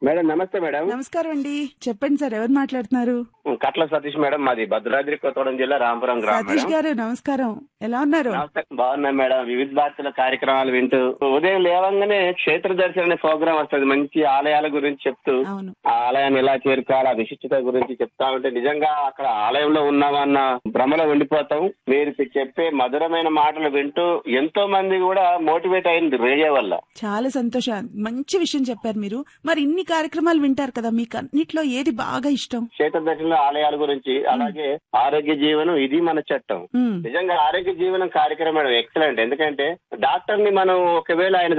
madam నమస్తే madam నమస్కారం అండి చెప్పండి సార్ ఎవరు మాట్లాడుతున్నారు కట్ల సతీష్ మేడం మాది భద్రాద్రి కొత్తగూడెం జిల్లా రాంపురం గ్రామం సతీష్ మేడం గారు నమస్కారం ఎలా ఉన్నారు నమస్తే బాగున్నా మేడం వివిధ భారతుల కార్యక్రమాలు వింటూ ఉదయం లేవంగానే క్షేత్ర దర్శనం అనే ప్రోగ్రామ్ వస్తుంది మంచి ఆలయాల గురించి చెప్తూ అవును ఆ ఆలయాన్ని ఎలా చేరుకోవాలి ఆ విశిష్టత గురించి చెప్తా ఉంటే నిజంగా అక్కడ ఆలయంలో ఉన్నామన్న భ్రమలో ఉండిపోతాం మీరు చెప్పే మధురమైన మాటలు వింటూ ఎంతో మంది కూడా మోటివేట్ అయింది రేడియో వల్ల చాలా సంతోషం మంచి విషయం చెప్పారు మీరు మరి ఇన్ని కార్యక్రమాలు వింటారు కదా మీకు అన్నిట్లో ఏది బాగా ఇష్టం క్షేత్ర దర్శనంలో ఆలయాల గురించి అలాగే ఆరోగ్య జీవనం ఇది మన చట్టం ఉమ్, నిజంగా ఆరోగ్య జీవనం కార్యక్రమం ఎక్సలెంట్ ఎందుకంటే డాక్టర్ ని మనం ఒకవేళ ఆయన